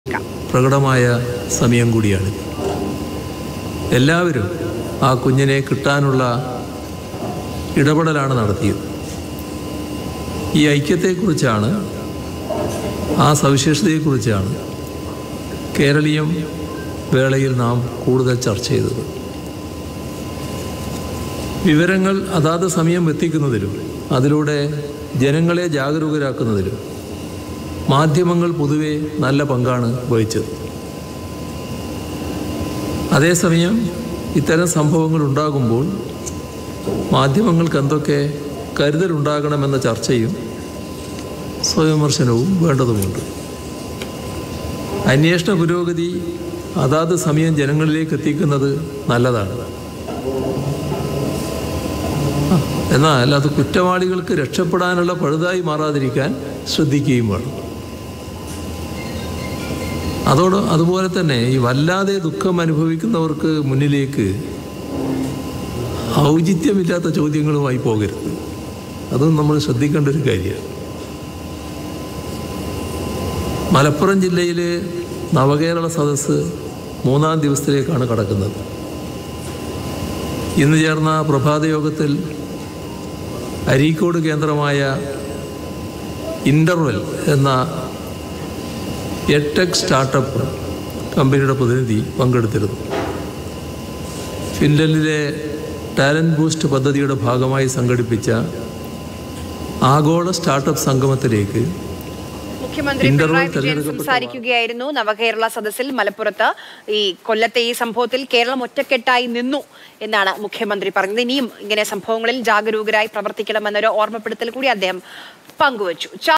പ്രകടമായ സമയം കൂടിയാണ് എല്ലാവരും ആ കുഞ്ഞിനെ കിട്ടാനുള്ള ഇടപെടലാണ് നടത്തിയത് ഈ ഐക്യത്തെക്കുറിച്ചാണ് ആ സവിശേഷതയെക്കുറിച്ചാണ് കേരളീയം വേളയിൽ നാം കൂടുതൽ ചർച്ച ചെയ്തത് വിവരങ്ങൾ അതാത് സമയം എത്തിക്കുന്നതിലും അതിലൂടെ ജനങ്ങളെ ജാഗരൂകരാക്കുന്നതിലും മാധ്യമങ്ങൾ പൊതുവെ നല്ല പങ്കാണ് വഹിച്ചത് അതേസമയം ഇത്തരം സംഭവങ്ങൾ ഉണ്ടാകുമ്പോൾ മാധ്യമങ്ങൾക്ക് എന്തൊക്കെ കരുതലുണ്ടാകണമെന്ന ചർച്ചയും സ്വയംവിമർശനവും വേണ്ടതുമുണ്ട് അന്വേഷണ പുരോഗതി അതാത് സമയം ജനങ്ങളിലേക്ക് എത്തിക്കുന്നത് നല്ലതാണ് എന്നാൽ അത് കുറ്റവാളികൾക്ക് രക്ഷപ്പെടാനുള്ള പഴുതായി മാറാതിരിക്കാൻ ശ്രദ്ധിക്കുകയും വേണം അതോട് അതുപോലെ തന്നെ ഈ വല്ലാതെ ദുഃഖം അനുഭവിക്കുന്നവർക്ക് മുന്നിലേക്ക് ഔചിത്യമില്ലാത്ത ചോദ്യങ്ങളുമായി പോകരുത് അതും നമ്മൾ ശ്രദ്ധിക്കേണ്ട ഒരു കാര്യമാണ് മലപ്പുറം ജില്ലയിലെ നവകേരള സദസ്സ് മൂന്നാം ദിവസത്തിലേക്കാണ് കടക്കുന്നത് ഇന്ന് ചേർന്ന പ്രഭാത യോഗത്തിൽ അരീക്കോട് കേന്ദ്രമായ ഇൻ്റർവെൽ എന്ന എടെക് സ്റ്റാർട്ടപ്പ് കമ്പനിയുടെ പ്രതിനിധി പങ്കെടുത്തിരുന്നു ഫിൻലൻഡിലെ ടാലൻറ്റ് ബൂസ്റ്റ് പദ്ധതിയുടെ ഭാഗമായി സംഘടിപ്പിച്ച ആഗോള സ്റ്റാർട്ടപ്പ് സംഗമത്തിലേക്ക് മുഖ്യമന്ത്രി ഇന്റർവെൽ പിണറായി വിജയൻ തെരഞ്ഞെടുക്കപ്പെട്ട സംസാരിക്കുകയായിരുന്നു നവകേരള സദസ്സിൽ മലപ്പുറത്ത് ഈ കൊല്ലത്തെ ഈ സംഭവത്തിൽ കേരളം ഒറ്റക്കെട്ടായി നിന്നു എന്നാണ് മുഖ്യമന്ത്രി പറഞ്ഞത് ഇനിയും ഇങ്ങനെ സംഭവങ്ങളിൽ ജാഗരൂകരായി പ്രവർത്തിക്കണമെന്നൊരു ഓർമ്മപ്പെടുത്തൽ കൂടി അദ്ദേഹം പങ്കുവച്ചു